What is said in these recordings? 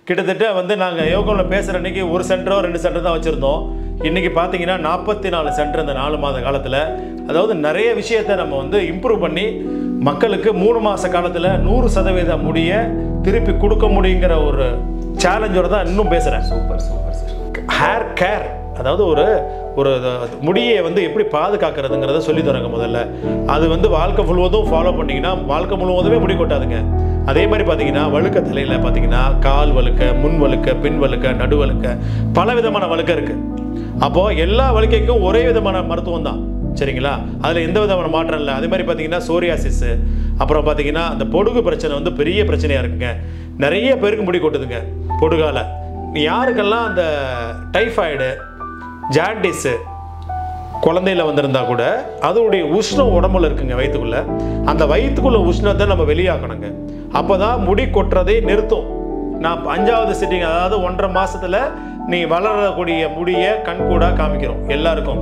கிட்டத்தட்ட வந்து நாங்கள் யோகமில் பேசுகிற அன்னைக்கு ஒரு சென்டரோ ரெண்டு சென்டர் தான் வச்சுருந்தோம் இன்றைக்கி பார்த்தீங்கன்னா நாற்பத்தி நாலு சென்டர் இந்த நாலு மாத காலத்தில் அதாவது நிறைய விஷயத்தை நம்ம வந்து இம்ப்ரூவ் பண்ணி மக்களுக்கு மூணு மாத காலத்தில் நூறு சதவீத முடிய திருப்பி கொடுக்க முடியுங்கிற ஒரு சேலஞ்சோட தான் இன்னும் பேசுகிறேன் super super sir hair care அதாவது ஒரு ஒரு முடியை வந்து எப்படி பாதுகாக்கிறதுங்கிறத சொல்லி தராங்க முதல்ல அது வந்து வாழ்க்கை முழுவதும் ஃபாலோ பண்ணிங்கன்னா வாழ்க்கை முழுவதுமே முடி கொட்டாதுங்க அதே மாதிரி பார்த்தீங்கன்னா வழுக்க தலையில் பார்த்தீங்கன்னா கால் வழுக்க முன் வழுக்க பின் வழுக்க நடு வழுக்க பல விதமான வழுக்க இருக்குது அப்போது எல்லா வழுக்கைக்கும் ஒரே விதமான மருத்துவம் தான் சரிங்களா அதில் எந்த விதமான மாற்றம் இல்லை அதே மாதிரி பார்த்தீங்கன்னா சோரியாசிஸ் அப்புறம் பார்த்தீங்கன்னா அந்த பொடுகு பிரச்சனை வந்து பெரிய பிரச்சனையாக இருக்குங்க நிறைய பேருக்கு முடி கொட்டுதுங்க பொடுகால யாருக்கெல்லாம் அந்த டைஃபாய்டு ஜாண்டிஸு குழந்தையில வந்திருந்தா கூட அதோடைய உஷ்ணம் உடம்புல இருக்குங்க வயிற்றுக்குள்ள அந்த வயிற்றுக்குள்ள உஷ்ணத்தை நம்ம வெளியாக்கணுங்க அப்பதான் முடி கொட்டுறதை நிறுத்தும் நான் அஞ்சாவது சிட்டிங் அதாவது ஒன்றரை மாசத்துல நீ வளரக்கூடிய முடியை கண்கூடா காமிக்கிறோம் எல்லாருக்கும்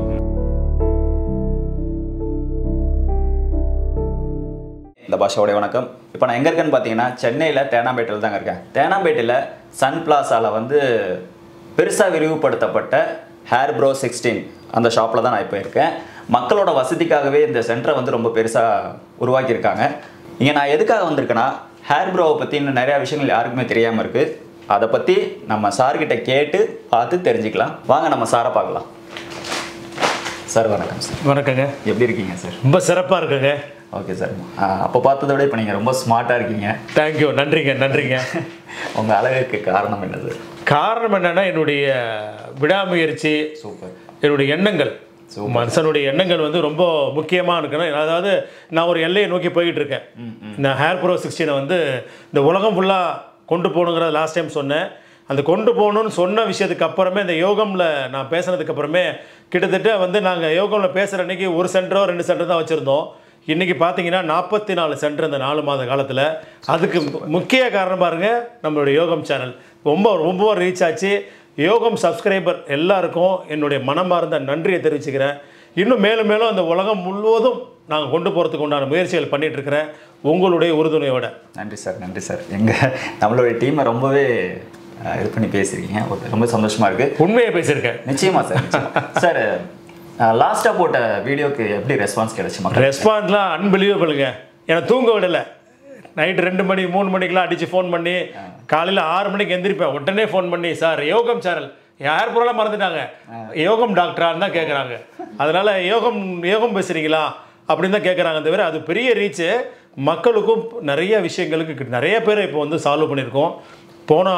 இந்த பாஷாவுடைய வணக்கம் இப்போ நான் எங்கே இருக்கேன்னு பார்த்தீங்கன்னா சென்னையில் தேனாம்பேட்டையில் தாங்க இருக்கேன் தேனாம்பேட்டையில் சன் பிளாஸாவில் வந்து பெருசாக விரிவுபடுத்தப்பட்ட ஹேர் ப்ரோ சிக்ஸ்டீன் அந்த ஷாப்பில் தான் நான் இப்போ இருக்கேன் மக்களோட வசதிக்காகவே இந்த சென்டரை வந்து ரொம்ப பெருசாக உருவாக்கியிருக்காங்க இங்கே நான் எதுக்காக வந்திருக்கேன்னா ஹேர் ப்ரோவை பற்றி இன்னும் நிறையா விஷயங்கள் யாருக்குமே தெரியாமல் இருக்குது அதை பற்றி நம்ம சார்கிட்ட கேட்டு பார்த்து தெரிஞ்சுக்கலாம் வாங்க நம்ம சாரை பார்க்கலாம் சார் வணக்கம் சார் வணக்கங்க எப்படி இருக்கீங்க சார் ரொம்ப சிறப்பாக இருக்குங்க ஓகே சார் அப்போ பார்த்ததை விட இப்போ நீங்கள் ரொம்ப ஸ்மார்ட்டாக இருக்கீங்க தேங்க்யூ நன்றிங்க நன்றிங்க உங்கள் அழகுக்கு காரணம் என்னது காரணம் என்னன்னா என்னுடைய விடாமுயற்சி சூப்பர் என்னுடைய எண்ணங்கள் மனுஷனுடைய எண்ணங்கள் வந்து ரொம்ப முக்கியமாக இருக்கணும் அதாவது நான் ஒரு எல்லையை நோக்கி போய்கிட்டு இருக்கேன் இந்த ஹேர் ப்ரோ சிக்ஸ்டீனை வந்து இந்த உலகம் ஃபுல்லாக கொண்டு போகணுங்கிறத லாஸ்ட் டைம் சொன்னேன் அந்த கொண்டு போகணும்னு சொன்ன விஷயத்துக்கு அப்புறமே இந்த யோகமில் நான் பேசுனதுக்கு அப்புறமே கிட்டத்தட்ட வந்து நாங்கள் யோகமில் பேசுகிற அன்னைக்கு ஒரு சென்டரோ ரெண்டு சென்டர் தான் வச்சுருந்தோம் இன்றைக்கி பார்த்தீங்கன்னா நாற்பத்தி நாலு சென்டர் இந்த நாலு மாத காலத்தில் அதுக்கு முக்கிய காரணம் பாருங்க நம்மளுடைய யோகம் சேனல் ரொம்ப ரொம்ப ரீச் ஆச்சு யோகம் சப்ஸ்கிரைபர் எல்லாருக்கும் என்னுடைய மனமார்ந்த நன்றியை தெரிவிச்சுக்கிறேன் இன்னும் மேலும் மேலும் அந்த உலகம் முழுவதும் நாங்கள் கொண்டு போகிறதுக்கு உண்டான முயற்சிகள் பண்ணிட்டு இருக்கிறேன் உங்களுடைய உறுதுணையோட நன்றி சார் நன்றி சார் எங்கள் நம்மளுடைய டீமை ரொம்பவே அஹ், இது பண்ணி பேசியிருக்கீங்க ஓகே ரொம்ப சந்தோஷமாக இருக்குது உண்மையை பேசியிருக்கேன் நிச்சயமா சார் நிச்சயமா. சார் லாஸ்ட்டாக போட்ட வீடியோக்கு எப்படி ரெஸ்பான்ஸ் கிடைச்சு மக்கள் ரெஸ்பான்ஸ்லாம் அன்பிலீவபிளுங்க என்னை தூங்க விடலை நைட் ரெண்டு மணி மூணு மணிக்கெலாம் அடித்து ஃபோன் பண்ணி காலையில் ஆறு மணிக்கு எந்திரிப்பேன் உடனே ஃபோன் பண்ணி சார் யோகம் சேனல் யார் பூரா மறந்துட்டாங்க யோகம் டாக்டரான்னு தான் கேட்குறாங்க அதனால் யோகம் யோகம் பேசுகிறீங்களா அப்படின்னு தான் கேட்குறாங்க தவிர அது பெரிய ரீச்சு மக்களுக்கும் நிறைய விஷயங்களுக்கு கிட்ட- நிறைய பேர் இப்போ வந்து சால்வ் பண்ணியிருக்கோம் போன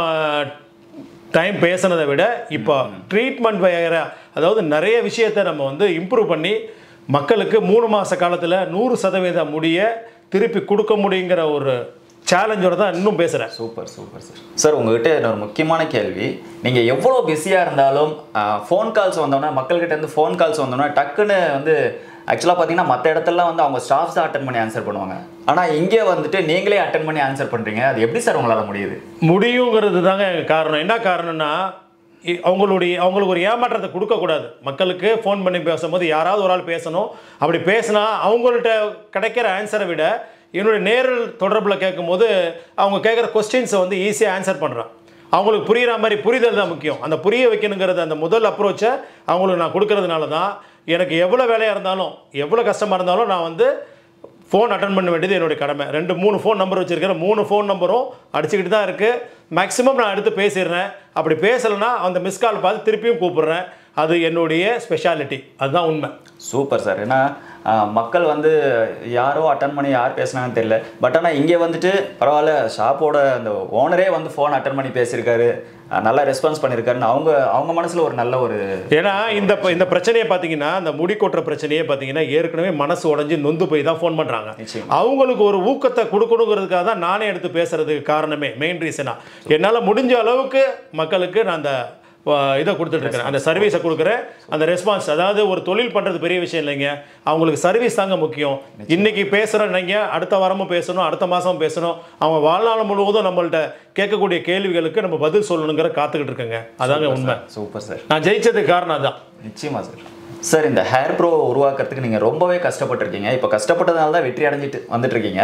டைம் பேசுனதை விட இப்போ ட்ரீட்மெண்ட் வேற அதாவது நிறைய விஷயத்தை நம்ம வந்து இம்ப்ரூவ் பண்ணி மக்களுக்கு மூணு மாத காலத்தில் நூறு சதவீத முடிய திருப்பி கொடுக்க முடியுங்கிற ஒரு சேலஞ்சோட தான் இன்னும் பேசுகிறேன் சூப்பர் சூப்பர் சார் சார் உங்ககிட்ட இன்னொரு முக்கியமான கேள்வி நீங்கள் எவ்வளோ பிஸியாக இருந்தாலும் ஃபோன் கால்ஸ் வந்தோன்னா மக்கள்கிட்ட இருந்து ஃபோன் கால்ஸ் வந்தோன்னா டக்குன்னு வந்து ஆக்சுவலாக பார்த்தீங்கன்னா மற்ற இடத்துலலாம் வந்து அவங்க ஸ்டாஃப்ஸ் தான் அட்டன் பண்ணி ஆன்சர் பண்ணுவாங்க ஆனால் இங்கே வந்துட்டு நீங்களே அட்டன் பண்ணி ஆன்சர் பண்ணுறீங்க அது எப்படி சார் உங்களால் முடியுது முடியுங்கிறது தாங்க காரணம் என்ன காரணம்னா இ- அவங்களுடைய அவங்களுக்கு ஒரு ஏமாற்றத்தை கொடுக்கக்கூடாது மக்களுக்கு ஃபோன் பண்ணி பேசும்போது யாராவது ஒரு ஆள் பேசணும் அப்படி பேசினா அவங்கள்ட்ட கிடைக்கிற ஆன்சரை விட என்னுடைய நேரில் தொடர்பில் கேட்கும்போது அவங்க கேட்குற கொஸ்டின்ஸை வந்து ஈஸியாக ஆன்சர் பண்ணுறான் அவங்களுக்கு புரிகிற மாதிரி புரிதல் தான் முக்கியம் அந்த புரிய வைக்கணுங்கிறது அந்த முதல் அப்ரோச்சை அவங்களுக்கு நான் கொடுக்கறதுனால தான் எனக்கு எவ்வளோ வேலையாக இருந்தாலும் எவ்வளோ கஷ்டமாக இருந்தாலும் நான் வந்து ஃபோன் அட்டன் பண்ண வேண்டியது என்னுடைய கடமை ரெண்டு மூணு ஃபோன் நம்பர் வச்சுருக்கிறேன் மூணு ஃபோன் நம்பரும் அடிச்சுக்கிட்டு தான் இருக்குது மேக்ஸிமம் நான் எடுத்து பேசிடுறேன் அப்படி பேசலைன்னா அந்த மிஸ் கால் பார்த்து திருப்பியும் கூப்பிடுறேன் அது என்னுடைய ஸ்பெஷாலிட்டி அதுதான் உண்மை சூப்பர் சார் ஏன்னா ஆஹ், மக்கள் வந்து யாரோ அட்டன் பண்ணி யார் பேசுனாங்கன்னு தெரியல பட் ஆனால் இங்கே வந்துட்டு பரவாயில்ல ஷாப்போட அந்த ஓனரே வந்து ஃபோன் அட்டன் பண்ணி பேசியிருக்காரு ஆஹ், நல்லா ரெஸ்பான்ஸ் பண்ணியிருக்காருன்னு அவங்க அவங்க மனசில் ஒரு நல்ல ஒரு ஏன்னா இந்த ப- இந்த பிரச்சனையை பார்த்தீங்கன்னா இந்த முடி கொட்டுற பிரச்சனையே பார்த்தீங்கன்னா ஏற்கனவே மனசு உடஞ்சி நொந்து போய் தான் ஃபோன் பண்ணுறாங்க நிச்சயமா. அவங்களுக்கு ஒரு ஊக்கத்தை கொடுக்கணுங்கிறதுக்காக தான் நானே எடுத்து பேசுறதுக்கு காரணமே மெயின் ரீசனா என்னால் முடிஞ்ச அளவுக்கு மக்களுக்கு நான் அந்த அஹ், இதை கொடுத்துட்டு இருக்கிறேன் அந்த சர்வீஸை கொடுக்குறேன் அந்த ரெஸ்பான்ஸ் அதாவது ஒரு தொழில் பண்ணுறது பெரிய விஷயம் இல்லைங்க அவங்களுக்கு சர்வீஸ் தாங்க முக்கியம் இன்னைக்கு பேசுகிறோம் நீங்கள் அடுத்த வாரமும் பேசணும் அடுத்த மாதமும் பேசணும் அவங்க வாழ்நாள் முழுவதும் நம்மள்ட்ட கேட்கக்கூடிய கேள்விகளுக்கு நம்ம பதில் சொல்லணுங்கிற காத்துக்கிட்டு இருக்கேங்க அதாங்க உண்மை சூப்பர் சார் நான் ஜெயிச்சதுக்கு காரணம் அதான் நிச்சயமா சார் சார் இந்த ஹேர் ப்ரோ உருவாக்குறதுக்கு நீங்கள் ரொம்பவே கஷ்டப்பட்டிருக்கீங்க இப்போ கஷ்டப்பட்டதுனால தான் வெற்றி அடைஞ்சிட்டு வந்துட்டு இருக்கீங்க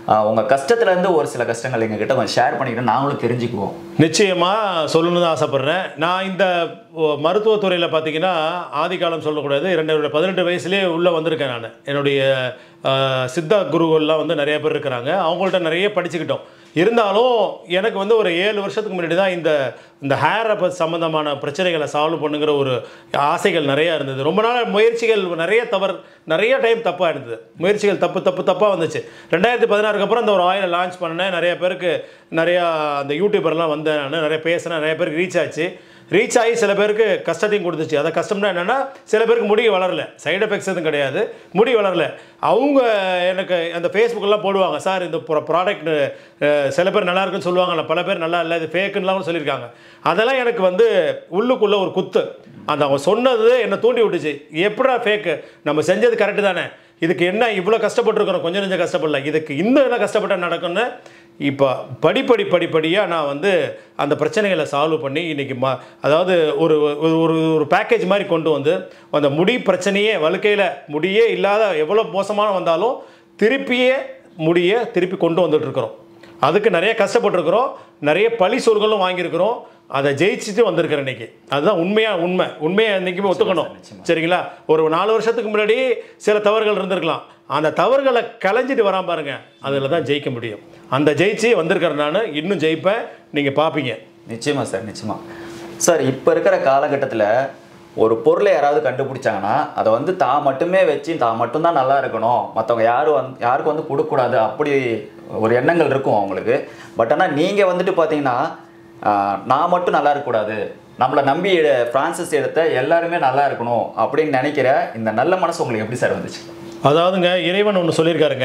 ஆஹ் உங்க கஷ்டத்துல இருந்து ஒரு சில கஷ்டங்கள் எங்ககிட்ட கொஞ்சம் ஷேர் பண்ணிக்கிட்டு நாங்களும் தெரிஞ்சுக்குவோம் நிச்சயமாக சொல்லணும்னு தான் ஆசைப்பட்றேன் நான் இந்த ஒ- மருத்துவத்துறையில் பார்த்தீங்கன்னா ஆதிகாலம் சொல்லக்கூடாது இரண்டு பதினெட்டு வயசுலேயே உள்ளே வந்திருக்கேன் நான் என்னுடைய ஆஹ், சித்தா குருவெல்லாம் வந்து நிறைய பேர் இருக்கிறாங்க அவங்கள்ட்ட நிறைய படிச்சுக்கிட்டோம் இருந்தாலும் எனக்கு வந்து ஒரு ஏழு வருஷத்துக்கு முன்னாடி தான் இந்த இந்த ஹேர் சம்மந்தமான பிரச்சனைகளை சால்வ் பண்ணுங்கிற ஒரு ஆசைகள் நிறையா இருந்தது ரொம்ப நாள் முயற்சிகள் நிறைய தவறு நிறைய டைம் தப்பாக இருந்தது முயற்சிகள் தப்பு தப்பு தப்பாக வந்துச்சு ரெண்டாயிரத்தி பதினாறுக்கு அப்புறம் இந்த ஒரு ஆயிலை லான்ச் பண்ணேன் நிறைய பேருக்கு நிறையா அந்த யூடியூபர்லாம் வந்தேன் நான் நிறைய பேசினேன் நிறைய பேருக்கு ரீச் ஆச்சு ரீச் ஆகி சில பேருக்கு கஷ்டத்தையும் கொடுத்துச்சு அதை கஷ்டம்னா என்னென்னா சில பேருக்கு முடி வளரல சைடு எஃபெக்ட்ஸ் எதுவும் கிடையாது முடி வளரல அவங்க எனக்கு அந்த ஃபேஸ்புக்கெல்லாம் போடுவாங்க சார் இந்த ப்ராடக்ட் சில பேர் நல்லா இருக்குன்னு சொல்லுவாங்கல்ல பல பேர் நல்லா இல்லை இது ஃபேக்குன்னெலாம் சொல்லியிருக்காங்க அதெல்லாம் எனக்கு வந்து உள்ளுக்குள்ளே ஒரு குத்து அந்த அவங்க சொன்னது என்னை தூண்டி விட்டுச்சு எப்படா ஃபேக்கு நம்ம செஞ்சது கரெக்டு தானே இதுக்கு என்ன இவ்வளோ கஷ்டப்பட்டுருக்குறோம் கொஞ்சம் கொஞ்சம் கஷ்டப்படல இதுக்கு இன்னும் என்ன கஷ்டப்பட்டா நடக்கும்னு இப்போ படிப்படி படிப்படியாக நான் வந்து அந்த பிரச்சனைகளை சால்வ் பண்ணி இன்றைக்கி ம அதாவது ஒரு ஒரு ஒரு ஒரு பேக்கேஜ் மாதிரி கொண்டு வந்து அந்த முடி பிரச்சனையே வழுக்கையில் முடியே இல்லாத எவ்வளோ மோசமான வந்தாலும் திருப்பியே முடியை திருப்பி கொண்டு வந்துட்டுருக்குறோம் அதுக்கு நிறைய கஷ்டப்பட்டிருக்கிறோம் நிறைய பழி சொல்களும் வாங்கியிருக்கிறோம் அதை ஜெயிச்சுட்டு வந்திருக்கிறேன் இன்னைக்கு அதுதான் உண்மையாக உண்மை உண்மையை என்றைக்குமே ஒத்துக்கணும் சரிங்களா ஒரு நாலு வருஷத்துக்கு முன்னாடி சில தவறுகள் இருந்திருக்கலாம் அந்த தவறுகளை களைஞ்சிட்டு வராம பாருங்க அதில் தான் ஜெயிக்க முடியும் அந்த ஜெயிச்சு வந்திருக்கிறேன் நான் இன்னும் ஜெயிப்பேன் நீங்கள் பார்ப்பீங்க நிச்சயமா சார் நிச்சயமா சார் இப்போ இருக்கிற காலகட்டத்தில் ஒரு பொருளை யாராவது கண்டுபிடிச்சாங்கன்னா அதை வந்து தான் மட்டுமே வச்சு தான் மட்டும்தான் நல்லா இருக்கணும் மற்றவங்க யாரும் வந்து யாருக்கும் வந்து கொடுக்கக்கூடாது அப்படி ஒரு எண்ணங்கள் இருக்கும் அவங்களுக்கு பட் ஆனால் நீங்கள் வந்துட்டு பார்த்தீங்கன்னா ஆஹ், நான் மட்டும் நல்லா இருக்கக்கூடாது நம்மளை நம்பி எ- ஃப்ரான்சிஸ் எடுத்த எல்லாருமே நல்லா இருக்கணும் அப்படின்னு நினைக்கிற இந்த நல்ல மனசு உங்களுக்கு எப்படி சார் வந்துச்சு அதாவதுங்க இறைவன் ஒன்று சொல்லியிருக்காருங்க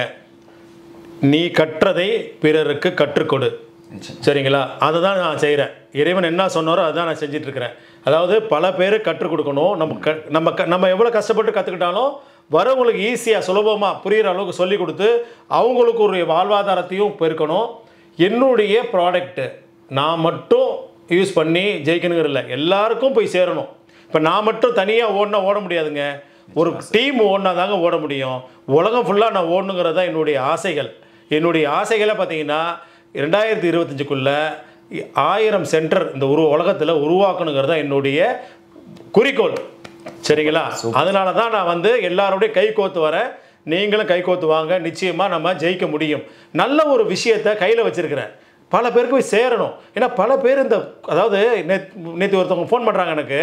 நீ கற்றதை பிறருக்கு கற்றுக்கொடு நிச்சயம் சரிங்களா அதை தான் நான் செய்கிறேன் இறைவன் என்ன சொன்னாரோ அதுதான் நான் செஞ்சுட்டு இருக்கிறேன் அதாவது பல பேர் கற்றுக் கொடுக்கணும் நம்ம க நம்ம க நம்ம எவ்வளோ கஷ்டப்பட்டு கற்றுக்கிட்டாலும் வரவங்களுக்கு ஈஸியாக சுலபமாக புரிகிற அளவுக்கு சொல்லி கொடுத்து அவங்களுக்கு ஒரு வாழ்வாதாரத்தையும் பெருக்கணும் என்னுடைய ப்ராடக்ட்டு நான் மட்டும் யூஸ் பண்ணி ஜெயிக்கணுங்கிற இல்லை எல்லாருக்கும் போய் சேரணும் இப்போ நான் மட்டும் தனியாக ஓடினா ஓட முடியாதுங்க ஒரு டீம் ஓடினா தாங்க ஓட முடியும் உலகம் ஃபுல்லாக நான் ஓடணுங்கிறது தான் என்னுடைய ஆசைகள் என்னுடைய ஆசைகளை பார்த்தீங்கன்னா ரெண்டாயிரத்தி இருபத்தஞ்சுக்குள்ளே ஆயிரம் சென்டர் இந்த உரு உலகத்தில் உருவாக்கணுங்கிறது தான் என்னுடைய குறிக்கோள் சரிங்களா அதனால தான் நான் வந்து எல்லாரோடய கை கோத்து வரேன் நீங்களும் கை கோத்து வாங்க நிச்சயமாக நம்ம ஜெயிக்க முடியும் நல்ல ஒரு விஷயத்தை கையில் வச்சிருக்கிறேன் பல பேருக்கு போய் சேரணும் ஏன்னா பல பேர் இந்த அதாவது நேற்று ஒருத்தவங்க ஃபோன் பண்ணுறாங்க எனக்கு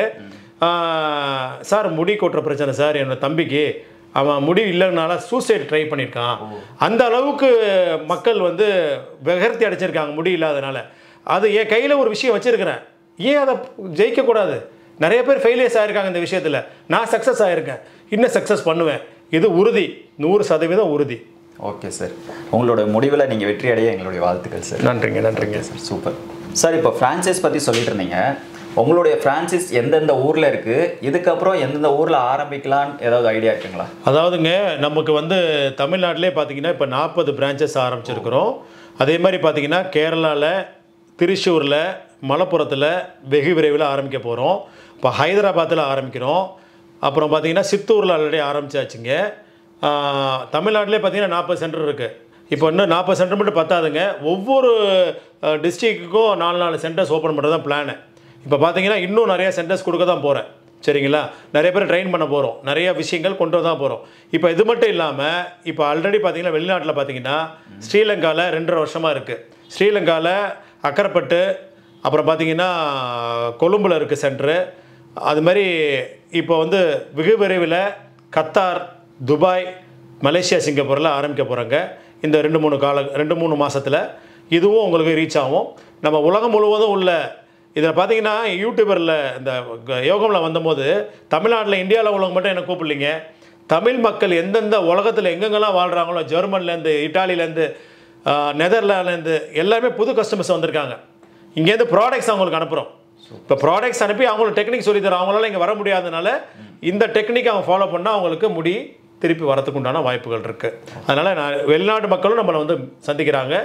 ஆஹ், சார் முடி கொட்டுற பிரச்சனை சார் என்னோட தம்பிக்கு அவன் முடி இல்லைனால சூசைட் ட்ரை பண்ணியிருக்கான் அந்த அளவுக்கு மக்கள் வந்து விகர்த்தி அடைச்சிருக்காங்க முடி இல்லாதனால அது என் கையில் ஒரு விஷயம் வச்சுருக்கிறேன் ஏன் அதை ஜெயிக்கக்கூடாது நிறைய பேர் ஃபெயிலியர்ஸ் ஆயிருக்காங்க இந்த விஷயத்தில் நான் சக்ஸஸ் ஆயிருக்கேன் இன்னும் சக்ஸஸ் பண்ணுவேன் இது உறுதி நூறு சதவீதம் உறுதி ஓகே சார் உங்களோட முடிவில் நீங்கள் வெற்றி அடைய எங்களுடைய வாழ்த்துக்கள் சார் நன்றிங்க நன்றிங்க சார் சூப்பர் சார் இப்போ ஃப்ரான்ச்சைஸ் பற்றி சொல்லிட்டு இருந்தீங்க உங்களுடைய ஃப்ரான்ச்சைஸ் எந்தெந்த ஊரில் இருக்குது இதுக்கப்புறம் எந்தெந்த ஊரில் ஆரம்பிக்கலான்னு ஏதாவது ஐடியா இருக்குங்களா அதாவதுங்க நமக்கு வந்து தமிழ்நாட்டிலே பார்த்தீங்கன்னா இப்போ நாற்பது பிரான்ச்சஸ் ஆரம்பிச்சிருக்கிறோம் அதே மாதிரி பார்த்தீங்கன்னா கேரளாவில் திருச்சூரில் மலப்புரத்தில் வெகு விரைவில் ஆரம்பிக்க போகிறோம் இப்போ ஹைதராபாத்தில் ஆரம்பிக்கிறோம் அப்புறம் பார்த்தீங்கன்னா சித்தூரில் ஆல்ரெடி ஆரம்பிச்சாச்சுங்க ஆஹ், தமிழ்நாட்டிலே பார்த்தீங்கன்னா நாற்பது சென்டர் இருக்குது இப்போ இன்னும் நாற்பது சென்டர் மட்டும் பத்தாதுங்க ஒவ்வொரு டிஸ்ட்ரிக்ட்டுக்கும் நாலு நாலு சென்டர்ஸ் ஓப்பன் பண்ணுறது தான் பிளானு இப்போ பார்த்தீங்கன்னா இன்னும் நிறைய சென்டர்ஸ் கொடுக்க தான் போகிறேன் சரிங்களா நிறைய பேர் ட்ரெயின் பண்ண போகிறோம் நிறைய விஷயங்கள் கொண்டு தான் போகிறோம் இப்போ இது மட்டும் இல்லாமல் இப்போ ஆல்ரெடி பார்த்தீங்கன்னா வெளிநாட்டில் பார்த்தீங்கன்னா ஸ்ரீலங்காவில் ரெண்டரை வருஷமாக இருக்குது ஸ்ரீலங்காவில் அக்கரைப்பட்டு அப்புறம் பார்த்தீங்கன்னா கொழும்புல இருக்குது சென்டரு அது மாதிரி இப்போ வந்து வெகு விரைவில் கத்தார் துபாய் மலேசியா சிங்கப்பூரில் ஆரம்பிக்க போகிறாங்க இந்த ரெண்டு மூணு கால ரெண்டு மூணு மாசத்துல இதுவும் உங்களுக்கு ரீச் ஆகும் நம்ம உலகம் முழுவதும் உள்ள இதில் பார்த்தீங்கன்னா யூடியூபரில் இந்த யோகமில் வந்தபோது தமிழ்நாட்டில் இந்தியாவில் உள்ளவங்க மட்டும் என்ன கூப்பிடலிங்க தமிழ் மக்கள் எந்தெந்த உலகத்தில் எங்கெங்கெல்லாம் வாழ்கிறாங்களோ ஜெர்மன்லேருந்து இட்டாலியிலேருந்து நெதர்லாண்ட்லேருந்து எல்லாமே புது கஸ்டமர்ஸ் வந்திருக்காங்க இங்கேருந்து ப்ராடக்ட்ஸ் அவங்களுக்கு அனுப்புகிறோம் இப்போ ப்ராடக்ட்ஸ் அனுப்பி அவங்களுக்கு டெக்னிக் சொல்லி தரோம் அவங்களால இங்கே வர முடியாதனால இந்த டெக்னிக் அவங்க ஃபாலோ பண்ணால் அவங்களுக்கு முடி திருப்பி வரதுக்கு உண்டான வாய்ப்புகள் இருக்குது அதனால் நான் வெளிநாட்டு மக்களும் நம்மளை வந்து சந்திக்கிறாங்க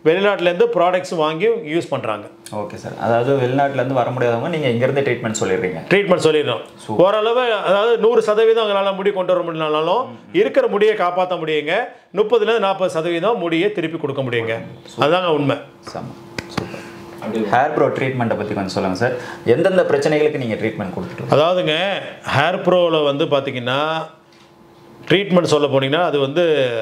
வெளிநாட்டிலேருந்து ப்ராடக்ட்ஸ் வாங்கி யூஸ் பண்ணுறாங்க ஓகே சார் அதாவது வெளிநாட்டிலேருந்து வர முடியாதவங்க நீங்கள் இங்கேருந்து ட்ரீட்மெண்ட் சொல்லிடுறீங்க ட்ரீட்மெண்ட் சொல்லிடுறோம் ஓரளவு அதாவது நூறு சதவீதம் அவங்களால முடி கொண்டு வர முடியலனாலும் இருக்கிற முடியை காப்பாற்ற முடியுங்க முப்பதுலேருந்து நாற்பது சதவீதம் முடியை திருப்பி கொடுக்க முடியுங்க அதுதாங்க உண்மை செம்ம சூப்பர் ஹேர் ப்ரோ ட்ரீட்மெண்ட்டை பற்றி கொஞ்சம் சொல்லுங்கள் சார் எந்தெந்த பிரச்சனைகளுக்கு நீங்கள் ட்ரீட்மெண்ட் கொடுத்துட்டு அதாவதுங்க ஹேர் ப்ரோவில் வந்து பார்த்தீங்கன்னா ட்ரீட்மெண்ட் சொல்ல போனீங்கன்னா அது வந்து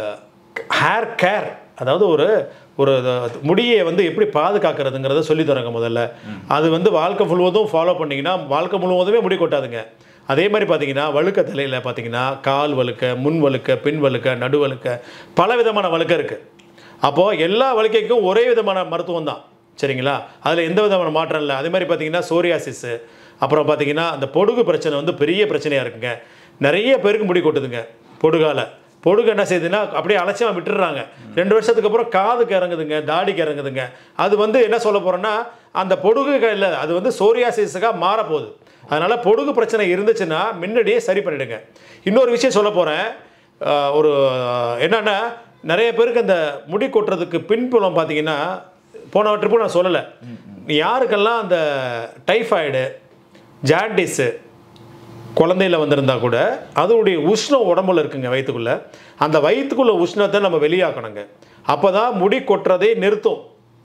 ஹேர் கேர் அதாவது ஒரு ஒரு முடியை வந்து எப்படி பாதுகாக்கிறதுங்கிறத சொல்லி தராங்க முதல்ல அது வந்து வாழ்க்கை முழுவதும் ஃபாலோ பண்ணிங்கன்னா வாழ்க்கை முழுவதுமே முடி கொட்டாதுங்க அதே மாதிரி பார்த்தீங்கன்னா வழுக்க தலையில் பார்த்தீங்கன்னா கால் வழுக்க முன் வழுக்க பின் வழுக்க நடு வழுக்க பல விதமான வழுக்க இருக்குது அப்போது எல்லா வழுக்கைக்கும் ஒரே விதமான மருத்துவம் தான் சரிங்களா அதில் எந்த விதமான மாற்றம் இல்லை அதே மாதிரி பார்த்தீங்கன்னா சோரியாசிஸு அப்புறம் பார்த்தீங்கன்னா அந்த பொடுகு பிரச்சனை வந்து பெரிய பிரச்சனையாக இருக்குங்க நிறைய பேருக்கு முடி கொட்டுதுங்க பொடுகால பொடுகு என்ன செய்யுதுன்னா அப்படியே அலட்சியமாக விட்டுடுறாங்க ரெண்டு வருஷத்துக்கு அப்புறம் காதுக்கு இறங்குதுங்க தாடிக்கு இறங்குதுங்க அது வந்து என்ன சொல்ல போகிறோன்னா அந்த பொடுகு இல்லை அது வந்து சோரியாசிஸுக்காக மாறப்போகுது அதனால் பொடுகு பிரச்சனை இருந்துச்சுன்னா முன்னாடியே சரி பண்ணிடுங்க இன்னொரு விஷயம் சொல்ல போகிறேன் ஒரு என்னென்னா நிறைய பேருக்கு அந்த முடி கொட்டுறதுக்கு பின்புலம் பார்த்தீங்கன்னா போன ட்ரிப்பு நான் சொல்லலை யாருக்கெல்லாம் அந்த டைஃபாய்டு ஜாண்டிஸு குழந்தையில வந்திருந்தா கூட அதனுடைய உஷ்ணம் உடம்புல இருக்குங்க வயிற்றுக்குள்ள அந்த வயிற்றுக்குள்ள உஷ்ணத்தை நம்ம வெளியாக்கணுங்க அப்போ தான் முடி கொட்டுறதை நிறுத்தும்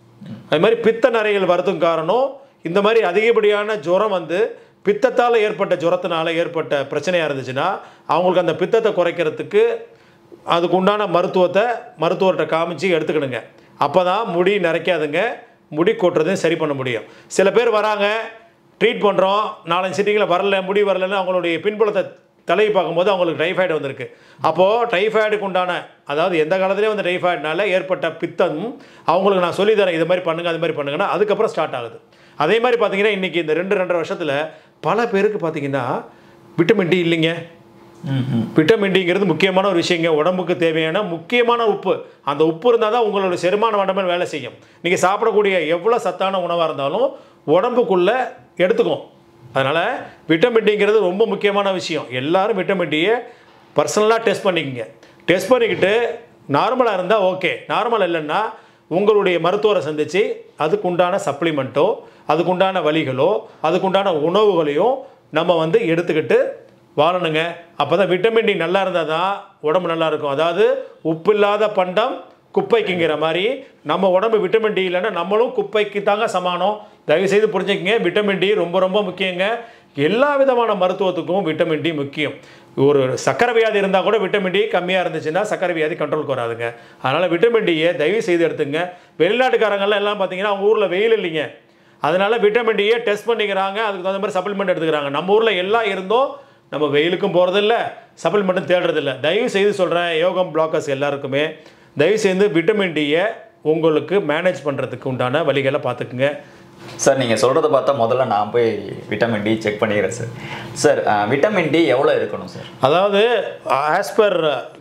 அது மாதிரி பித்த நரைகள் வரதுக்கு காரணம் இந்த மாதிரி அதிகப்படியான ஜுரம் வந்து பித்தத்தால் ஏற்பட்ட ஜுரத்தினால ஏற்பட்ட பிரச்சனையாக இருந்துச்சுன்னா அவங்களுக்கு அந்த பித்தத்தை குறைக்கிறதுக்கு அதுக்கு உண்டான மருத்துவத்தை மருத்துவர்கிட்ட காமிச்சு எடுத்துக்கணுங்க அப்போ தான் முடி நிறைக்காதுங்க முடி கொட்டுறதையும் சரி பண்ண முடியும் சில பேர் வராங்க ட்ரீட் பண்ணுறோம் நாலஞ்சு சிட்டிங்கில் வரல முடி வரலன்னு அவங்களுடைய பின்புலத்தை தலையை பார்க்கும்போது அவங்களுக்கு டைஃபாய்டு வந்திருக்கு அப்போது டைஃபாய்டுக்கு உண்டான அதாவது எந்த காலத்துலேயும் வந்து டைஃபாய்டுனால ஏற்பட்ட பித்தம் அவங்களுக்கு நான் சொல்லி தரேன் இது மாதிரி பண்ணுங்க அது மாதிரி பண்ணுங்கன்னா அதுக்கப்புறம் ஸ்டார்ட் ஆகுது அதே மாதிரி பார்த்தீங்கன்னா இன்றைக்கி இந்த ரெண்டு ரெண்டரை வருஷத்தில் பல பேருக்கு பார்த்தீங்கன்னா விட்டமின் டி இல்லைங்க விட்டமின் டிங்கிறது முக்கியமான ஒரு விஷயங்க உடம்புக்கு தேவையான முக்கியமான உப்பு அந்த உப்பு இருந்தால் தான் உங்களோட செரிமான மண்டபம் வேலை செய்யும் நீங்கள் சாப்பிடக்கூடிய எவ்வளோ சத்தான உணவாக இருந்தாலும் உடம்புக்குள்ளே எடுத்துக்கும் அதனால் விட்டமின் டிங்கிறது ரொம்ப முக்கியமான விஷயம் எல்லாரும் விட்டமின் டியை பர்சனலாக டெஸ்ட் பண்ணிக்கங்க டெஸ்ட் பண்ணிக்கிட்டு நார்மலாக இருந்தால் ஓகே நார்மல் இல்லைன்னா உங்களுடைய மருத்துவரை சந்தித்து அதுக்குண்டான சப்ளிமெண்ட்டோ அதுக்குண்டான வழிகளோ அதுக்குண்டான உணவுகளையும் நம்ம வந்து எடுத்துக்கிட்டு வாழணுங்க அப்போ தான் விட்டமின் டி நல்லா இருந்தால் தான் உடம்பு நல்லா இருக்கும் அதாவது உப்பு இல்லாத பண்டம் குப்பைக்குங்கிற மாதிரி நம்ம உடம்பு விட்டமின் டி இல்லைன்னா நம்மளும் குப்பைக்கு தாங்க சமானம் தயவுசெய்து புரிஞ்சுக்கங்க விட்டமின் டி ரொம்ப ரொம்ப முக்கியங்க எல்லா விதமான மருத்துவத்துக்கும் விட்டமின் டி முக்கியம் ஒரு சக்கரை வியாதி இருந்தால் கூட விட்டமின் டி கம்மியாக இருந்துச்சுன்னா சக்கரை வியாதி கண்ட்ரோலுக்கு வராதுங்க அதனால் விட்டமின் டியை தயவு செய்து எடுத்துங்க வெளிநாட்டுக்காரங்கெல்லாம் எல்லாம் பார்த்தீங்கன்னா அவங்க ஊரில் வெயில் இல்லைங்க அதனால விட்டமின் டியை டெஸ்ட் பண்ணிக்கிறாங்க அதுக்கு தகுந்த மாதிரி சப்ளிமெண்ட் எடுத்துக்கிறாங்க நம்ம ஊரில் எல்லாம் இருந்தும் நம்ம வெயிலுக்கும் போகிறதில்ல சப்ளிமெண்ட்டும் தேடுறதில்ல தயவு செய்து சொல்கிறேன் யோகம் பிளாக்கர்ஸ் எல்லாருக்குமே தயவு செய்து விட்டமின் டியை உங்களுக்கு மேனேஜ் பண்ணுறதுக்கு உண்டான வழிகளை பார்த்துக்குங்க சார் நீங்கள் சொல்கிறத பார்த்தா முதல்ல நான் போய் விட்டமின் டி செக் பண்ணிக்கிறேன் சார் சார் விட்டமின் டி எவ்வளோ இருக்கணும் சார் அதாவது ஆஸ் பர்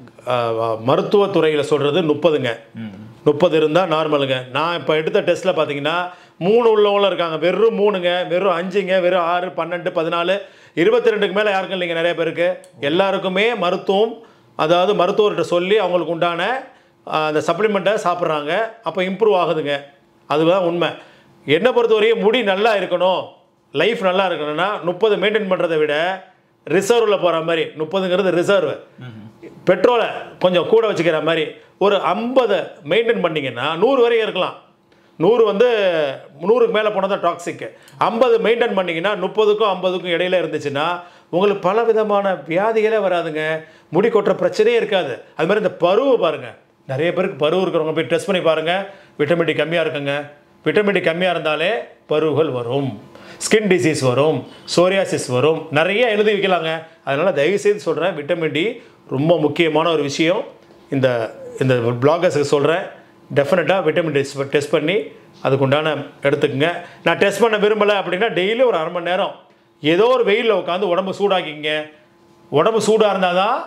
மருத்துவத்துறையில் சொல்கிறது முப்பதுங்க முப்பது இருந்தால் நார்மலுங்க நான் இப்போ எடுத்த டெஸ்ட்டில் பார்த்தீங்கன்னா மூணு உள்ளவங்களும் இருக்காங்க வெறும் மூணுங்க வெறும் அஞ்சுங்க வெறும் ஆறு பன்னெண்டு பதினாலு இருபத்தி ரெண்டுக்கு மேலே யாருக்கும் இல்லைங்க நிறைய பேருக்கு எல்லாருக்குமே மருத்துவம் அதாவது மருத்துவர்கிட்ட சொல்லி அவங்களுக்கு உண்டான ஆஹ், அந்த சப்ளிமெண்ட்டை சாப்பிட்றாங்க அப்போ இம்ப்ரூவ் ஆகுதுங்க அதுதான் உண்மை என்னை பொறுத்தவரையும் முடி நல்லா இருக்கணும் லைஃப் நல்லா இருக்கணும்னா முப்பது மெயின்டைன் பண்ணுறதை விட ரிசர்வில் போகிற மாதிரி முப்பதுங்கிறது ரிசர்வ் பெட்ரோலை கொஞ்சம் கூட வச்சுக்கிற மாதிரி ஒரு ஐம்பதை மெயின்டைன் பண்ணிங்கன்னா நூறு வரையும் இருக்கலாம் நூறு வந்து நூறுக்கு மேலே போனால் தான் டாக்ஸிக்கு ஐம்பது மெயின்டைன் பண்ணிங்கன்னா முப்பதுக்கும் ஐம்பதுக்கும் இடையில இருந்துச்சுன்னா உங்களுக்கு பல விதமான வியாதிகளே வராதுங்க முடி கொட்டுற பிரச்சனையே இருக்காது அது மாதிரி இந்த பருவு பாருங்கள் நிறைய பேருக்கு பருவு இருக்கிறவங்க போய் டெஸ்ட் பண்ணி பாருங்கள் விட்டமின் டி கம்மியாக இருக்குங்க விட்டமின் டி கம்மியாக இருந்தாலே பருவுகள் வரும் ஸ்கின் டிசீஸ் வரும் சோரியாசிஸ் வரும் நிறைய எழுதி வைக்கலாங்க அதனால் தயவுசெய்து சொல்கிறேன் விட்டமின் டி ரொம்ப முக்கியமான ஒரு விஷயம் இந்த இந்த பிளாகர்ஸுக்கு சொல்கிறேன் டெஃபினட்டாக விட்டமின் டி டெஸ்ட் பண்ணி அதுக்குண்டான எடுத்துக்கங்க நான் டெஸ்ட் பண்ண விரும்பலை அப்படின்னா டெய்லி ஒரு அரை மணி நேரம் ஏதோ ஒரு வெயிலில் உட்காந்து உடம்பு சூடாக்கிங்க உடம்பு சூடாக இருந்தால் தான்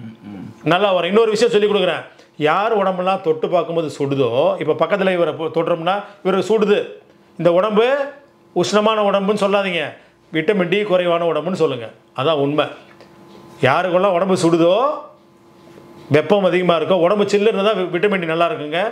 நல்லா வரும் இன்னொரு விஷயம் சொல்லி கொடுக்குறேன் யார் உடம்பெல்லாம் தொட்டு பார்க்கும்போது சுடுதோ இப்போ பக்கத்தில் இவரை போ- தொடுறோம்னா இவர் சுடுது இந்த உடம்பு உஷ்ணமான உடம்புன்னு சொல்லாதீங்க விட்டமின் டி குறைவான உடம்புன்னு சொல்லுங்கள் அதான் உண்மை யாருக்கெல்லாம் உடம்பு சுடுதோ வெப்பம் அதிகமாக இருக்கோ உடம்பு சில்லுன்னு தான் விட்டமின் டி நல்லா இருக்குங்க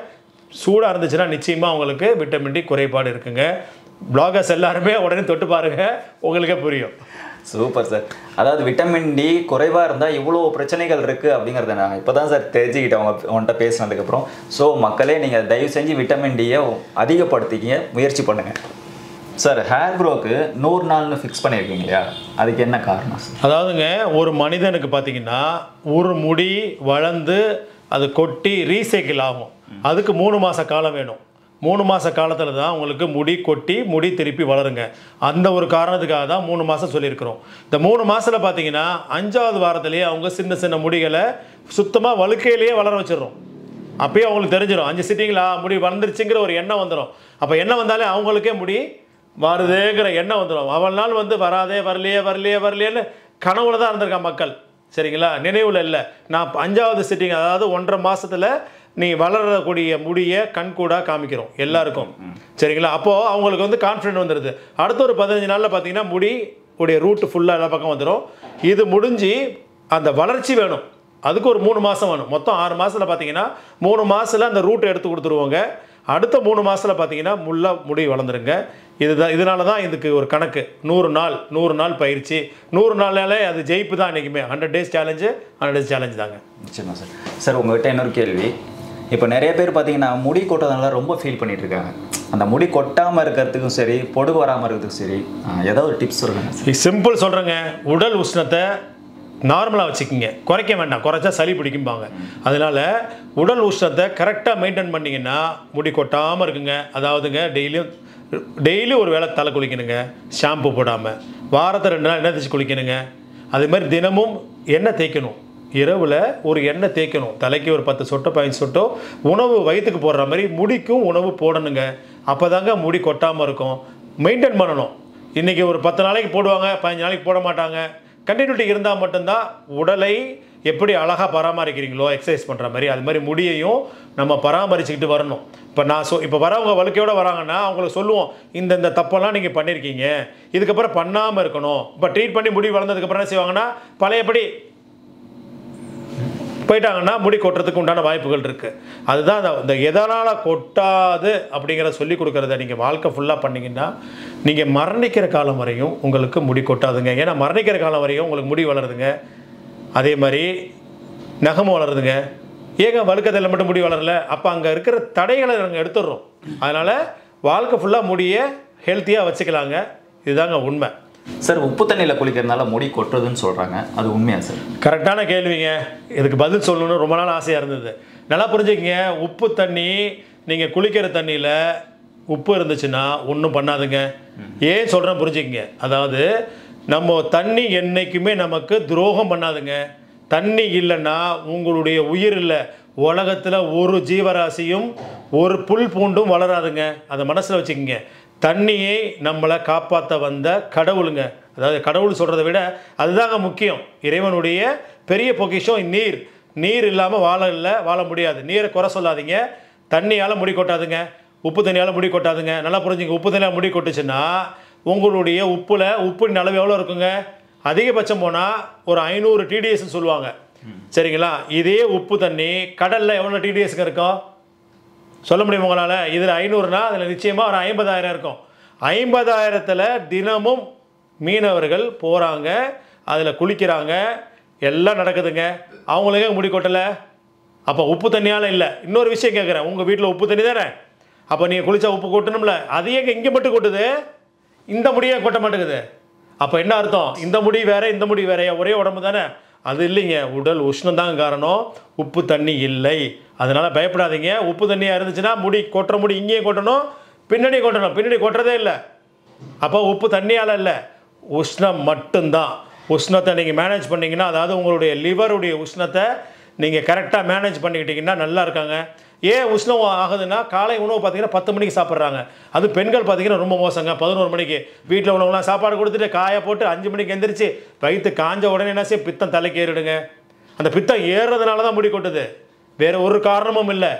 சூடாக இருந்துச்சுன்னா நிச்சயமாக உங்களுக்கு விட்டமின் டி குறைபாடு இருக்குங்க பிளாகர்ஸ் எல்லாருமே உடனே தொட்டு பாருங்க உங்களுக்கே புரியும் சூப்பர் சார் அதாவது விட்டமின் டி குறைவாக இருந்தால் இவ்வளோ பிரச்சனைகள் இருக்குது அப்படிங்கிறத நான் இப்போ தான் சார் தெரிஞ்சுக்கிட்டேன் உங்க உன்கிட்ட பேசினதுக்கப்புறம் ஸோ மக்களே நீங்கள் தயவு செஞ்சு விட்டமின் டியை அதிகப்படுத்திக்க முயற்சி பண்ணுங்கள் சார் ஹேர் க்ரோக்கு நூறு நாள்னு ஃபிக்ஸ் பண்ணியிருக்கீங்க இல்லையா அதுக்கு என்ன காரணம் சார் அதாவதுங்க ஒரு மனிதனுக்கு பார்த்தீங்கன்னா ஒரு முடி வளர்ந்து அது கொட்டி ரீசைக்கிள் ஆகும் அதுக்கு மூணு மாத காலம் வேணும் மூணு மாத காலத்தில் தான் உங்களுக்கு முடி கொட்டி முடி திருப்பி வளருங்க அந்த ஒரு காரணத்துக்காக தான் மூணு மாதம் சொல்லியிருக்கிறோம் இந்த மூணு மாதத்தில் பார்த்தீங்கன்னா அஞ்சாவது வாரத்திலேயே அவங்க சின்ன சின்ன முடிகளை சுத்தமாக வழுக்கையிலேயே வளர வச்சிடுறோம் அப்பயே அவங்களுக்கு தெரிஞ்சிடும் அஞ்சு சிட்டிங்களா முடி வளர்ந்துருச்சுங்கிற ஒரு எண்ணம் வந்துடும் அப்போ எண்ணம் வந்தாலே அவங்களுக்கே முடி வருதேங்கிற எண்ணம் வந்துடும் அவள் நாள் வந்து வராதே வரலையே வரலையே வரலையேன்னு கனவுல தான் இருந்திருக்கான் மக்கள் சரிங்களா நினைவில் இல்லை நான் அஞ்சாவது சிட்டிங் அதாவது ஒன்றரை மாசத்துல நீ வளரக்கூடிய முடியை கண்கூடாக காமிக்கிறோம் எல்லாருக்கும் சரிங்களா அப்போது அவங்களுக்கு வந்து கான்ஃபிடென்ட் வந்துடுது அடுத்த ஒரு பதினஞ்சு நாளில் பார்த்தீங்கன்னா முடி உடைய ரூட் ஃபுல்லாக எல்லா பக்கம் வந்துடும் இது முடிஞ்சு அந்த வளர்ச்சி வேணும் அதுக்கு ஒரு மூணு மாதம் வேணும் மொத்தம் ஆறு மாதத்தில் பார்த்தீங்கன்னா மூணு மாதத்தில் அந்த ரூட் எடுத்து கொடுத்துருவோங்க அடுத்த மூணு மாதத்தில் பார்த்தீங்கன்னா முள்ள முடி வளர்ந்துருங்க இதுதான் இதனால தான் இதுக்கு ஒரு கணக்கு நூறு நாள் நூறு நாள் பயிற்சி நூறு நாள்னாலே அது ஜெயிப்பு தான் என்றைக்குமே hundred days challenge hundred days challenge தாங்க நிச்சயமா சார் சார் உங்ககிட்ட இன்னொரு கேள்வி இப்போ நிறைய பேர் பார்த்தீங்கன்னா முடி கொட்டதுனால ரொம்ப ஃபீல் பண்ணிட்டு இருக்காங்க அந்த முடி கொட்டாமல் இருக்கிறதுக்கும் சரி பொடுகு வராமல் இருக்கிறதுக்கும் சரி ஆ, ஏதாவது ஒரு டிப்ஸ் சொல்லுங்க சார் சிம்பிள் சொல்கிறேங்க உடல் உஷ்ணத்தை நார்மலாக வச்சுக்கிங்க குறைக்க வேண்டாம் குறைச்சா சளி பிடிக்கும்பாங்க அதனால உடல் உஷ்ணத்தை கரெக்டாக மெயின்டைன் பண்ணிங்கன்னா முடி கொட்டாமல் இருக்குங்க அதாவதுங்க டெய்லியும் டெய்லி ஒரு வேளை தலை குளிக்கணுங்க ஷாம்பு போடாமல் வாரத்தை ரெண்டு நாள் எண்ணெய் தேய்ச்சி குளிக்கணுங்க அதே மாதிரி தினமும் எண்ணெய் தேய்க்கணும் இரவில் ஒரு எண்ணெய் தேய்க்கணும் தலைக்கு ஒரு பத்து சொட்டோ பதினஞ்சு சொட்டோ உணவு வயிற்றுக்கு போடுற மாதிரி முடிக்கும் உணவு போடணுங்க அப்போ தாங்க முடி கொட்டாமல் இருக்கும் மெயின்டைன் பண்ணணும் இன்றைக்கி ஒரு பத்து நாளைக்கு போடுவாங்க பதினஞ்சு நாளைக்கு போட மாட்டாங்க கண்டினியூட்டி இருந்தால் மட்டும்தான் உடலை எப்படி அழகாக பராமரிக்கிறீங்களோ எக்ஸசைஸ் பண்ணுற மாதிரி அது மாதிரி முடியையும் நம்ம பராமரிச்சுக்கிட்டு வரணும் இப்போ நான் சொ இப்போ வரவங்க வழுக்கையோட வராங்கன்னா அவங்களுக்கு சொல்லுவோம் இந்த இந்த தப்பெல்லாம் நீங்கள் பண்ணியிருக்கீங்க இதுக்கப்புறம் பண்ணாமல் இருக்கணும் இப்போ ட்ரீட் பண்ணி முடி வளர்ந்ததுக்கப்புறம் என்ன செய்வாங்கன்னா பழையபடி போயிட்டாங்கன்னா முடி கொட்டுறதுக்கு உண்டான வாய்ப்புகள் இருக்குது அதுதான் அந்த- இந்த எதனால் கொட்டாது அப்படிங்கிற சொல்லி கொடுக்குறத நீங்கள் வாழ்க்கை ஃபுல்லாக பண்ணீங்கன்னா நீங்கள் மரணிக்கிற காலம் வரையும் உங்களுக்கு முடி கொட்டாதுங்க ஏன்னா மரணிக்கிற காலம் வரையும் உங்களுக்கு முடி வளருதுங்க அதே மாதிரி நகமும் வளருதுங்க ஏங்க வழுக்கத்தில் மட்டும் முடி வளரல அப்போ அங்கே இருக்கிற தடைகளை நாங்கள் எடுத்துடுறோம் அதனால் வாழ்க்கை ஃபுல்லாக முடியை ஹெல்த்தியாக வச்சுக்கலாங்க இதுதாங்க உண்மை சார் உப்பு தண்ணியில் குளிக்கிறதுனால முடி கொட்டுறதுன்னு சொல்கிறாங்க அது உண்மையா சார் கரெக்டான கேள்விங்க இதுக்கு பதில் சொல்லணும்னு ரொம்ப நாள் ஆசையாக இருந்தது நல்லா புரிஞ்சுக்கங்க உப்பு தண்ணி நீங்கள் குளிக்கிற தண்ணியில் உப்பு இருந்துச்சுன்னா ஒன்றும் பண்ணாதுங்க ஏன் சொல்கிறேன் புரிஞ்சுக்கங்க அதாவது நம்ம தண்ணி என்னைக்குமே நமக்கு துரோகம் பண்ணாதுங்க தண்ணி இல்லைன்னா உங்களுடைய உயிர் இல்லை உலகத்தில் ஒரு ஜீவராசியும் ஒரு புல் பூண்டும் வளராதுங்க அதை மனசில் வச்சுக்கோங்க தண்ணியை நம்மளை காப்பாற்ற வந்த கடவுளுங்க அதாவது கடவுள் சொல்கிறத விட அதுதாங்க முக்கியம் இறைவனுடைய பெரிய பொக்கிஷம் நீர் நீர் இல்லாமல் வாழ இல்லை வாழ முடியாது நீரை குறை சொல்லாதீங்க தண்ணியால் முடி கொட்டாதுங்க உப்பு தண்ணியால் முடி கொட்டாதுங்க நல்லா புரிஞ்சுங்க உப்பு தண்ணியால் முடி கொட்டுச்சுன்னா உங்களுடைய உப்புல உப்பின் அளவு எவ்வளோ இருக்குங்க அதிகபட்சம் போனால் ஒரு ஐநூறு டிடிஎஸ்ன்னு சொல்லுவாங்க சரிங்களா இதே உப்பு தண்ணி கடலில் எவ்வளோ டிடிஎஸ்ங்க இருக்கும் சொல்ல முடியும் உங்களால் இதில் ஐநூறுனா அதில் நிச்சயமாக ஒரு ஐம்பதாயிரம் இருக்கும் ஐம்பதாயிரத்தில் தினமும் மீனவர்கள் போகிறாங்க அதில் குளிக்கிறாங்க எல்லாம் நடக்குதுங்க அவங்களுக்கே முடி கொட்டலை அப்போ உப்பு தண்ணியால் இல்லை இன்னொரு விஷயம் கேட்குறேன் உங்கள் வீட்டில் உப்பு தண்ணி தானே அப்போ நீங்கள் குளிச்சா உப்பு கொட்டணும்ல அது ஏங்க இங்கே மட்டும் கொட்டுது இந்த முடியே கொட்ட மாட்டேங்குது அப்போ என்ன அர்த்தம் இந்த முடி வேற இந்த முடி வேறையா ஒரே உடம்பு தானே அது இல்லைங்க உடல் உஷ்ணம் தான் காரணம் உப்பு தண்ணி இல்லை அதனால பயப்படாதீங்க உப்பு தண்ணியாக இருந்துச்சுன்னா முடி கொட்டுற முடி இங்கேயும் கொட்டணும் பின்னாடி கொட்டணும் பின்னாடி கொட்டுறதே இல்லை அப்போ உப்பு தண்ணியால் இல்லை உஷ்ணம் மட்டும்தான் உஷ்ணத்தை நீங்கள் மேனேஜ் பண்ணீங்கன்னா அதாவது உங்களுடைய லிவருடைய உஷ்ணத்தை நீங்கள் கரெக்டாக மேனேஜ் பண்ணிக்கிட்டீங்கன்னா நல்லா இருக்காங்க ஏன் உஷ்ணம் ஆகுதுன்னா காலை உணவு பார்த்தீங்கன்னா பத்து மணிக்கு சாப்பிட்றாங்க அது பெண்கள் பார்த்தீங்கன்னா ரொம்ப மோசங்க பதினோரு மணிக்கு வீட்டில் உள்ளவங்களாம் சாப்பாடு கொடுத்துட்டு காய போட்டு அஞ்சு மணிக்கு எந்திரிச்சு வயிற்று காஞ்ச உடனே என்ன செய்ய பித்தம் தலைக்கு ஏறிடுங்க அந்த பித்தம் ஏறுறதுனால தான் முடி கொட்டுது வேற ஒரு காரணமும் இல்லை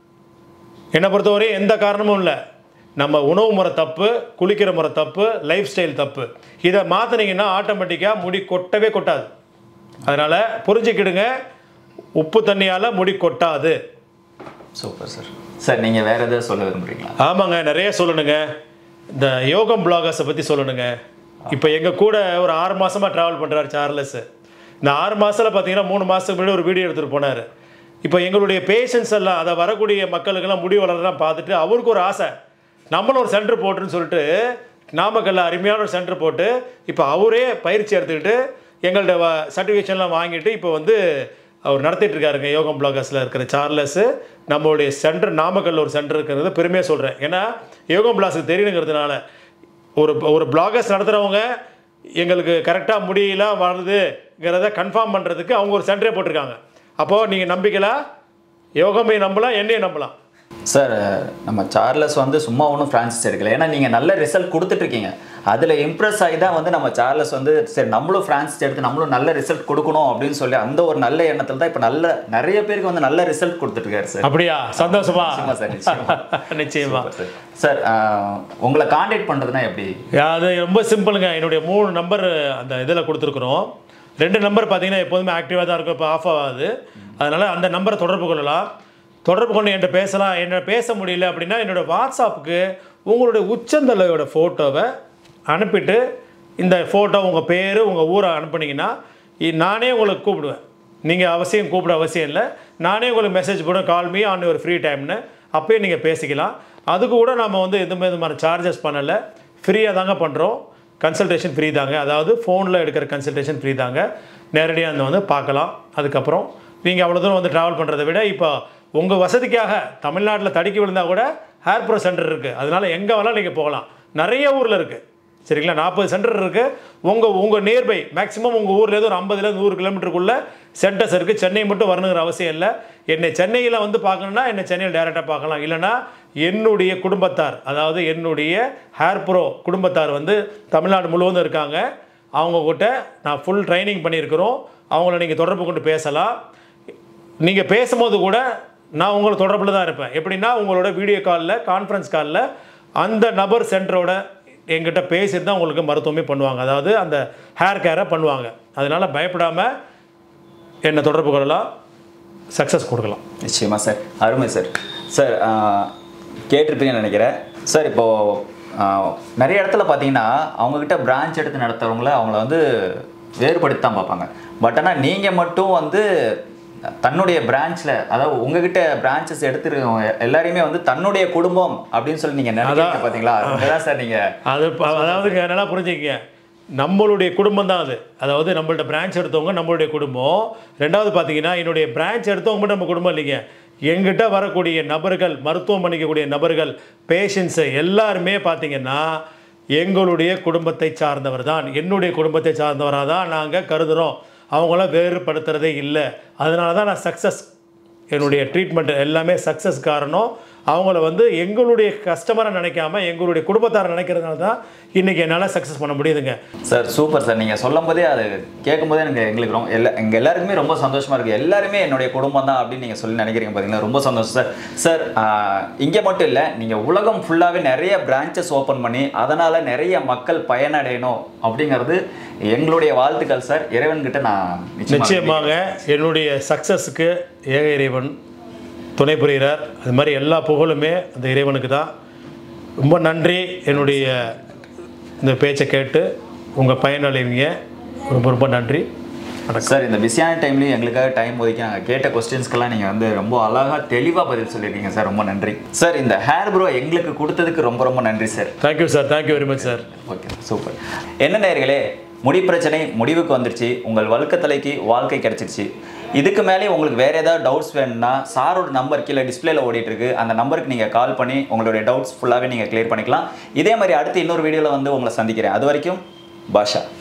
என்னை பொறுத்தவரை எந்த காரணமும் இல்லை நம்ம உணவு முறை தப்பு குளிக்கிற முறை தப்பு லைஃப் ஸ்டைல் தப்பு இதை மாற்றினீங்கன்னா ஆட்டோமேட்டிக்காக முடி கொட்டவே கொட்டாது அதனால் புரிஞ்சுக்கிடுங்க உப்பு தண்ணியால் முடி கொட்டாது சூப்பர் சார் சார் நீங்கள் வேறு எதாவது சொல்ல விரும்புறீங்களா ஆமாங்க நிறைய சொல்லணுங்க இந்த யோகம் பிளாகர்ஸை பற்றி சொல்லணுங்க இப்போ எங்கள் கூட ஒரு ஆறு மாசமா ட்ராவல் பண்ணுறாரு சார்லஸ் இந்த ஆறு மாசத்துல பார்த்தீங்கன்னா மூணு மாதத்துக்கு முன்னாடி ஒரு வீடியோ எடுத்துகிட்டு போனார் இப்போ எங்களுடைய பேஷண்ட்ஸ் எல்லாம் அதை வரக்கூடிய மக்களுக்கெல்லாம் முடி வளரலாம் பார்த்துட்டு அவருக்கு ஒரு ஆசை நம்மளும் ஒரு சென்டர் போட்டுன்னு சொல்லிட்டு நாமக்கல்ல அருமையான ஒரு சென்டர் போட்டு இப்போ அவரே பயிற்சி எடுத்துக்கிட்டு எங்கள்ட்ட சர்டிஃபிகேஷன்லாம் வாங்கிட்டு இப்போ வந்து அவர் நடத்திட்டு இருக்காருங்க யோகம் பிளாகர்ஸில் இருக்கிற சார்லஸ் நம்மளுடைய சென்டர் நாமக்கல்ல ஒரு சென்டர் இருக்கிறது பெருமையாக சொல்கிறேன் ஏன்னா யோகம் பிளாக்ஸுக்கு தெரியணுங்கிறதுனால ஒரு ஒரு பிளாகர்ஸ் நடத்துகிறவங்க எங்களுக்கு கரெக்டாக முடியலாம் வருதுங்கிறத கன்ஃபார்ம் பண்ணுறதுக்கு அவங்க ஒரு சென்டரே போட்டிருக்காங்க அப்போது நீங்கள் நம்பிக்கலாம் யோகமே நம்பலாம் என்னையும் நம்பலாம் சார் நம்ம சார்லஸ் வந்து சும்மா ஒன்றும் ஃப்ரான்சைஸ் எடுக்கல ஏன்னா நீங்கள் நல்ல ரிசல்ட் கொடுத்துட்ருக்கீங்க அதில் இம்ப்ரெஸ் ஆகி தான் வந்து நம்ம சார்லஸ் வந்து சரி நம்மளும் ஃப்ரான்சைஸ் எடுத்து நம்மளும் நல்ல ரிசல்ட் கொடுக்கணும் அப்படின்னு சொல்லி அந்த ஒரு நல்ல எண்ணத்தில் தான் இப்போ நல்ல நிறைய பேருக்கு வந்து நல்ல ரிசல்ட் கொடுத்துட்ருக்காரு சார் அப்படியா சந்தோஷமா நிச்சயமா சார் நிச்சயமா நிச்சயமா Super சார் சார் ஆஹ், உங்களை காண்டாக்ட் பண்ணுறதுனா எப்படி அது ரொம்ப சிம்பிளுங்க என்னுடைய மூணு நம்பர் அந்த இதில் கொடுத்துருக்குறோம் ரெண்டு நம்பர் பார்த்தீங்கன்னா எப்போதுமே ஆக்டிவாக தான் இருக்கும் இப்போ ஆஃப் ஆகாது அதனால் அந்த நம்பரை தொடர்பு கொள்ளலாம் தொடர்பு கொண்டு என்கிட்ட பேசலாம் என்ன பேச முடியல அப்படின்னா என்னோட வாட்ஸ்அப்புக்கு உங்களுடைய உச்சந்தலையோட ஃபோட்டோவை அனுப்பிட்டு இந்த ஃபோட்டோ உங்கள் பேர் உங்கள் ஊரை அனுப்புனீங்கன்னா இ- நானே உங்களுக்கு கூப்பிடுவேன் நீங்கள் அவசியம் கூப்பிட அவசியம் இல்லை நானே உங்களுக்கு மெசேஜ் போடுவேன் கால் மீ ஆன் ஒரு ஃப்ரீ டைம்னு அப்பயே நீங்கள் பேசிக்கலாம் அதுக்கு கூட நம்ம வந்து எதுவுமே இது மாதிரி சார்ஜஸ் பண்ணலை ஃப்ரீயாக தாங்க பண்ணுறோம் கன்சல்டேஷன் ஃப்ரீ தாங்க அதாவது ஃபோனில் எடுக்கிற கன்சல்டேஷன் ஃப்ரீ தாங்க நேரடியாக அந்த வந்து பார்க்கலாம் அதுக்கப்புறம் நீங்கள் அவ்வளோ தூரம் வந்து ட்ராவல் பண்ணுறதை விட இப்போ உங்கள் வசதிக்காக தமிழ்நாட்டில் தடுக்கி விழுந்தால் கூட ஹேர் ப்ரோ சென்டர் இருக்குது அதனால் எங்கே வேணாலும் நீங்கள் போகலாம் நிறைய ஊரில் இருக்குது சரிங்களா நாற்பது சென்டர் இருக்குது உங்கள் உங்கள் நியர்பை மேக்ஸிமம் உங்கள் ஊர்லேருந்து ஒரு ஐம்பதுலேருந்து நூறு கிலோமீட்டருக்குள்ளே சென்டர்ஸ் இருக்குது சென்னை மட்டும் வரணுங்கிற அவசியம் இல்லை என்னை சென்னையில் வந்து பார்க்கணுன்னா என்னை சென்னையில் டேரெக்டாக பார்க்கலாம் இல்லைன்னா என்னுடைய குடும்பத்தார் அதாவது என்னுடைய ஹேர் ப்ரோ குடும்பத்தார் வந்து தமிழ்நாடு முழுவதும் இருக்காங்க அவங்க கிட்ட நான் ஃபுல் ட்ரைனிங் பண்ணியிருக்கிறோம் அவங்கள நீங்கள் தொடர்பு கொண்டு பேசலாம் நீங்கள் பேசும்போது கூட நான் உங்களை தொடர்பில் தான் இருப்பேன் எப்படின்னா உங்களோட வீடியோ காலில் கான்ஃபரன்ஸ் காலில் அந்த நபர் சென்டரோட எங்கிட்ட பேசிட்டு தான் உங்களுக்கு மருத்துவமே பண்ணுவாங்க அதாவது அந்த ஹேர் கேரை பண்ணுவாங்க அதனால் பயப்படாமல் என்னை தொடர்பு கொள்ளலாம் சக்ஸஸ் கொடுக்கலாம் நிச்சயமா சார் அருமை சார் சார் கேட்டிருப்பீங்கன்னு நினைக்கிறேன் சார் இப்போது நிறைய இடத்துல பார்த்தீங்கன்னா அவங்கக்கிட்ட பிரான்ச் எடுத்து நடத்துகிறவங்கள அவங்கள வந்து வேறுபடுத்தி தான் பார்ப்பாங்க பட் ஆனால் நீங்கள் மட்டும் வந்து தன்னுடைய பிரான்ச்சில் அதாவது உங்ககிட்ட பிரான்ச்சஸ் எடுத்துருக்கவங்க எல்லாரையுமே வந்து தன்னுடைய குடும்பம் அப்படின்னு சொல்லி நீங்கள் நினைக்கிறீங்க பார்த்தீங்களா அதுதான் சார் நீங்கள் அது ப- அதாவதுங்க நல்லா புரிஞ்சுக்கங்க நம்மளுடைய குடும்பம் தான் அது அதாவது நம்மள்ட்ட பிரான்ச் எடுத்தவங்க நம்மளுடைய குடும்பம் ரெண்டாவது பார்த்தீங்கன்னா என்னுடைய பிரான்ச் எடுத்தவங்க மட்டும் நம்ம குடும்பம் இல்லைங்க எங்கிட்ட வரக்கூடிய நபர்கள் மருத்துவம் பண்ணிக்கக்கூடிய நபர்கள் பேஷண்ட்ஸு எல்லாருமே பார்த்தீங்கன்னா எங்களுடைய குடும்பத்தை சார்ந்தவர் தான் என்னுடைய குடும்பத்தை சார்ந்தவராக தான் நாங்கள் கருதுகிறோம் அவங்கள வேறுபடுத்துறதே இல்லை அதனால தான் நான் சக்ஸஸ் என்னுடைய ட்ரீட்மெண்ட் எல்லாமே சக்ஸஸ் காரணம் அவங்கள வந்து எங்களுடைய கஸ்டமரை நினைக்காம எங்களுடைய குடும்பத்தாரை நினைக்கிறதுனால தான் இன்றைக்கி என்னால் சக்ஸஸ் பண்ண முடியுதுங்க சார் சூப்பர் சார் நீங்கள் சொல்லும் போதே அது கேட்கும் போதே எனக்கு எங்களுக்கு ரொம்ப எல்லா எங்கள் எல்லாருக்குமே ரொம்ப சந்தோஷமாக இருக்குது எல்லாருமே என்னுடைய குடும்பம் தான் அப்படின்னு நீங்கள் சொல்லி நினைக்கிறீங்க பார்த்தீங்கன்னா ரொம்ப சந்தோஷம் சார் சார் இங்கே மட்டும் இல்லை நீங்கள் உலகம் ஃபுல்லாகவே நிறைய பிரான்ச்சஸ் ஓப்பன் பண்ணி அதனால் நிறைய மக்கள் பயனடையணும் அப்படிங்கிறது எங்களுடைய வாழ்த்துக்கள் சார் இறைவன்கிட்ட நான் நிச்சயமா நிச்சயமாக என்னுடைய சக்ஸஸுக்கு ஏக இறைவன் துணை புரிகிறார் அது மாதிரி எல்லா புகழுமே அந்த இறைவனுக்கு தான் ரொம்ப நன்றி என்னுடைய இந்த பேச்சை கேட்டு உங்கள் பயனடைவீங்க ரொம்ப ரொம்ப நன்றி சார் இந்த பிஸியான டைம்லையும் எங்களுக்காக டைம் ஒதுக்கி நாங்கள் கேட்ட கொஸ்டின்ஸ்க்கெல்லாம் நீங்கள் வந்து ரொம்ப அழகாக தெளிவாக பதில் சொல்லியிருக்கீங்க சார் ரொம்ப நன்றி சார் இந்த ஹேர் ப்ரோ எங்களுக்கு கொடுத்ததுக்கு ரொம்ப ரொம்ப நன்றி sir thank you sir thank you very much sir okay super என்ன நேயர்களே முடி பிரச்சனை முடிவுக்கு வந்துருச்சு உங்கள் வழுக்கத்தலைக்கு வாழ்க்கை கிடைச்சிருச்சு இதுக்கு மேலே உங்களுக்கு வேறு ஏதாவது டவுட்ஸ் வேணும்னா சாரோட நம்பர் கீழே டிஸ்பிளேல ஓடிட்டு இருக்கு அந்த நம்பருக்கு நீங்கள் கால் பண்ணி உங்களுடைய டவுட்ஸ் ஃபுல்லாகவே நீங்கள் க்ளியர் பண்ணிக்கலாம் இதே மாதிரி அடுத்து இன்னொரு வீடியோவில் வந்து உங்களை சந்திக்கிறேன் அது வரைக்கும் பாஷா